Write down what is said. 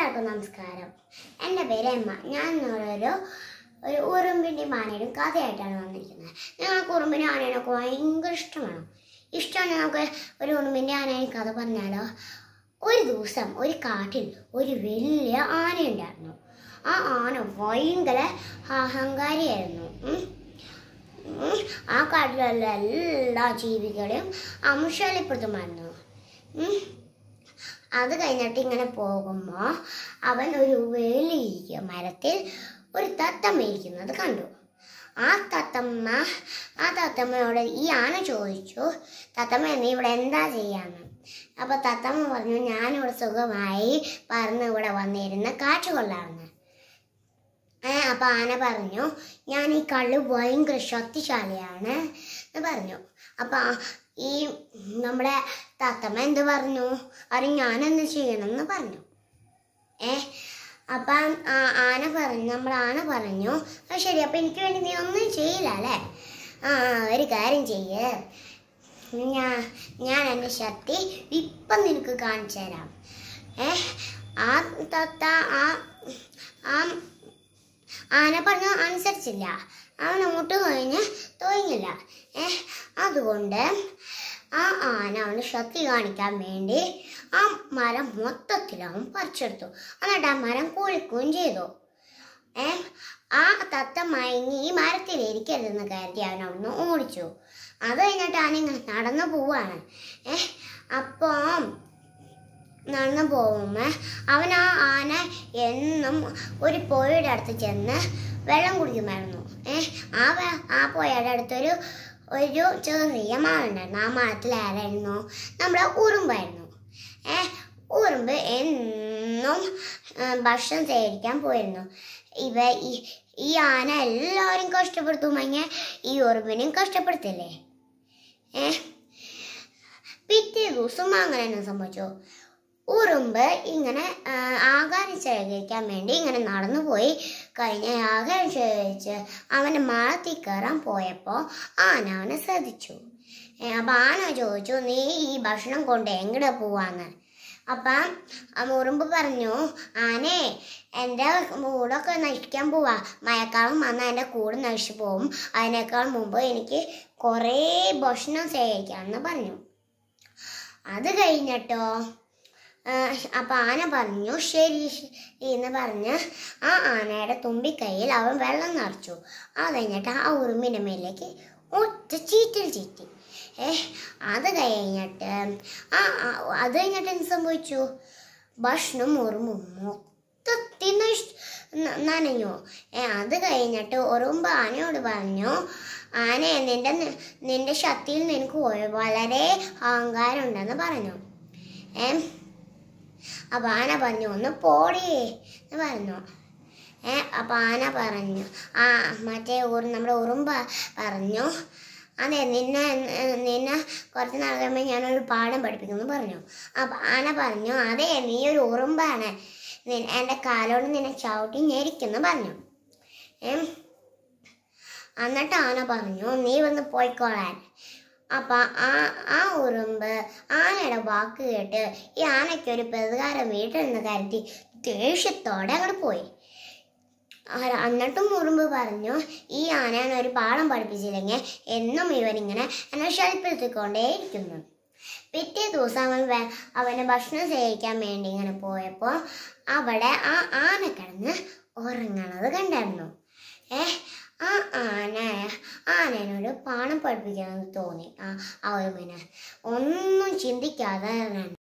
എല്ലാവർക്കും നമസ്കാരം എൻ്റെ പേര് എമ്മ ഞാൻ ഇന്നൊരു ഒരു ഉറുമ്പിൻ്റെയും ആനയുടെയും കഥയായിട്ടാണ് വന്നിരിക്കുന്നത് ഞങ്ങൾക്ക് ഉറുമ്പിൻ്റെ ആനയുടെയൊക്കെ ഭയങ്കര ഇഷ്ടമാണ് ഇഷ്ടമാണ് നമുക്ക് ഒരു ഉറുമ്പിൻ്റെ ആനയും കഥ പറഞ്ഞാലോ ഒരു ദിവസം ഒരു കാട്ടിൽ ഒരു വലിയ ആനയുണ്ടായിരുന്നു ആ ആന ഭയങ്കര അഹങ്കാരിയായിരുന്നു ഉം. ഉം. ആ കാട്ടിലുള്ള എല്ലാ ജീവികളെയും അംശലിപ്പെടുത്തുമായിരുന്നു ഉം. അത് കഴിഞ്ഞിട്ട് ഇങ്ങനെ പോകുമ്പോൾ അവൻ ഒരു വലിയ മരത്തിൽ ഒരു തത്തമ്മ ഇരിക്കുന്നത് കണ്ടു ആ തത്തമ്മ ആ തത്തമ്മയോട് ഈ ആന ചോദിച്ചു തത്തമ്മ നീ ഇവിടെ എന്താ ചെയ്യാന്ന് അപ്പൊ തത്തമ്മ പറഞ്ഞു ഞാനിവിടെ സുഖമായി പറന്ന് ഇവിടെ വന്നിരുന്ന് കാറ്റ് കൊള്ളാമെന്ന് ഏ അപ്പൊ ആന പറഞ്ഞു ഞാൻ ഈ കള്ള് ഭയങ്കര ശക്തിശാലിയാണ് എന്ന് പറഞ്ഞു അപ്പൊ ആ- ഈ നമ്മുടെ താത്തമ്മ എന്ത് പറഞ്ഞു അത് ഞാൻ എന്ത് ചെയ്യണം എന്ന് പറഞ്ഞു ഏ അപ്പം ആ- ആന പറഞ്ഞു നമ്മുടെ ആന പറഞ്ഞു ആ ശരി അപ്പം എനിക്ക് വേണ്ടി നീ ഒന്നും ചെയ്യില്ല അല്ലേ ആ ആ, ഒരു കാര്യം ചെയ്യ് ഞാൻ ഞാൻ എൻ്റെ ശക്തി ഇപ്പം നിനക്ക് കാണിച്ചു തരാം ഏ ആ തത്ത ആ ആ ആന പറഞ്ഞ അനുസരിച്ചില്ല അവൻ അങ്ങോട്ട് കഴിഞ്ഞ് തോന്നില്ല ഏ അതുകൊണ്ട് ആ ആന അവന് ശക്തി കാണിക്കാൻ വേണ്ടി ആ മരം മൊത്തത്തിൽ അവൻ പറിച്ചെടുത്തു എന്നിട്ട് ആ മരം കുളിക്കുകയും ചെയ്തു ഏ ആ തത്ത മയങ്ങി ഈ മരത്തിൽ ഇരിക്കരുതെന്ന് കരുതി അവൻ അവിടുന്ന് ഓടിച്ചു അത് കഴിഞ്ഞിട്ട് ആന ഇങ്ങനെ നടന്നു പോവാണ് ഏ അപ്പം നടന്നു പോകുമ്പോൾ അവൻ ആ ആന എന്നും ഒരു പുഴയുടെ അടുത്ത് ചെന്ന് വെള്ളം കുടിക്കുമായിരുന്നു ഏ ആ വെ- ആ പുഴയുടെ അടുത്തൊരു ഒരു ചെറിയ മാളുണ്ടായിരുന്നു ആ മരത്തിൽ ആരായിരുന്നു നമ്മുടെ ഉറുമ്പായിരുന്നു ഏ ഉറുമ്പ് എന്നും ആ, ഭക്ഷണം ശേഖരിക്കാൻ പോയിരുന്നു ഇവ ഈ ഈ ആന എല്ലാവരും കഷ്ടപ്പെടുത്തുമെങ്കിൽ ഈ ഉറുമ്പിനെയും കഷ്ടപ്പെടുത്തില്ലേ ഏ പിറ്റേ ദിവസം അങ്ങനെ തന്നെ സംഭവിച്ചു ഉറുമ്പ് ഇങ്ങനെ ആ, ആഹാരം ശേഖരിക്കാൻ വേണ്ടി ഇങ്ങനെ നടന്നു പോയി കഴിഞ്ഞ ആഹാരം ശേഖരിച്ച് അവൻ്റെ മാളത്തിൽ കയറാൻ പോയപ്പോൾ ആന അവനെ ശ്രദ്ധിച്ചു ഏ, അപ്പം ആന ചോദിച്ചു നീ ഈ ഭക്ഷണം കൊണ്ട് എങ്ങടെ പോവാന്ന് അപ്പം ആ ഉറുമ്പ് പറഞ്ഞു ആനേ എൻ്റെ മൂടൊക്കെ നശിക്കാൻ പോവാ മഴക്കാലം വന്നാൽ എൻ്റെ കൂട് നശിച്ചു പോവും അതിനേക്കാൾ മുമ്പ് എനിക്ക് കുറേ ഭക്ഷണം ശേഖരിക്കാമെന്ന് പറഞ്ഞു അത് കഴിഞ്ഞിട്ടോ ആ, അപ്പൊ ആന പറഞ്ഞു ശരി ശരി എന്ന് പറഞ്ഞ് ആ ആനയുടെ തുമ്പിക്കൈയിൽ അവൻ വെള്ളം നിറച്ചു അത് കഴിഞ്ഞിട്ട് ആ ഉറുമ്പിൻ്റെ മേലേക്ക് ഒറ്റ ചീറ്റിൽ ചീറ്റി ഏ അത് കഴിഞ്ഞിട്ട് ആ ആ, അത് കഴിഞ്ഞിട്ട് എന്ത് സംഭവിച്ചു ഭക്ഷണം ഉറുമ്പും മൊത്തത്തിൽ നശി- ന- നനഞ്ഞു ഏ അത് കഴിഞ്ഞിട്ട് ഉറുമ്പ് ആനയോട് പറഞ്ഞു ആനെ നിന്റെ നി- നിന്റെ ശക്തിയിൽ നിനക്ക് ഒരു വളരെ അഹങ്കാരം ഉണ്ടെന്ന് പറഞ്ഞു ഏ അപ്പൊ ആന പറഞ്ഞു ഒന്ന് പോടി എന്ന് പറഞ്ഞു ഏ അപ്പൊ ആന പറഞ്ഞു ആ മറ്റേ ഊർ നമ്മുടെ ഉറുമ്പ് പറഞ്ഞു അതെ നിന്നെ ഏർ, നിന്നെ കുറച്ച് നാൾ കഴിയുമ്പോൾ ഞാനൊരു പാഠം പഠിപ്പിക്കുമെന്ന് പറഞ്ഞു അപ്പൊ ആന പറഞ്ഞു അതെ നീ ഒരു ഉറുമ്പാണ് നി- എൻ്റെ കാലോട് നിന്നെ ചവിട്ടി ഞെരിക്കുന്നു പറഞ്ഞു ഏ എന്നിട്ട് ആന പറഞ്ഞു നീ വന്ന് പോയിക്കോളാൻ അപ്പൊ ആ ആ ഉറുമ്പ് ആനയുടെ വാക്ക് കേട്ട് ഈ ആനയ്ക്ക് ഒരു പ്രതികാരം വീട്ടിൽ കരുതി ദേഷ്യത്തോടെ അങ്ങോട്ട് പോയി ആ- എന്നിട്ടും ഉറുമ്പ് പറഞ്ഞു ഈ ആനയാണ് ഒരു പാഠം പഠിപ്പിച്ചില്ലെങ്കിൽ എന്നും ഇവനിങ്ങനെ എന്നെ ശല്യപ്പെടുത്തിക്കൊണ്ടേയിരിക്കുന്നു പിറ്റേ ദിവസം അവൻ വേ- അവന് ഭക്ഷണം ശേഖരിക്കാൻ വേണ്ടി ഇങ്ങനെ പോയപ്പോൾ അവിടെ ആ ആന കിടന്ന് ഉറങ്ങണത് കണ്ടായിരുന്നു ഏ ആ ആന ആനേനൊരു പാഠം പഠിപ്പിക്കണമെന്ന് തോന്നി ആ ആ ഒരു ഒന്നും ചിന്തിക്കാതെ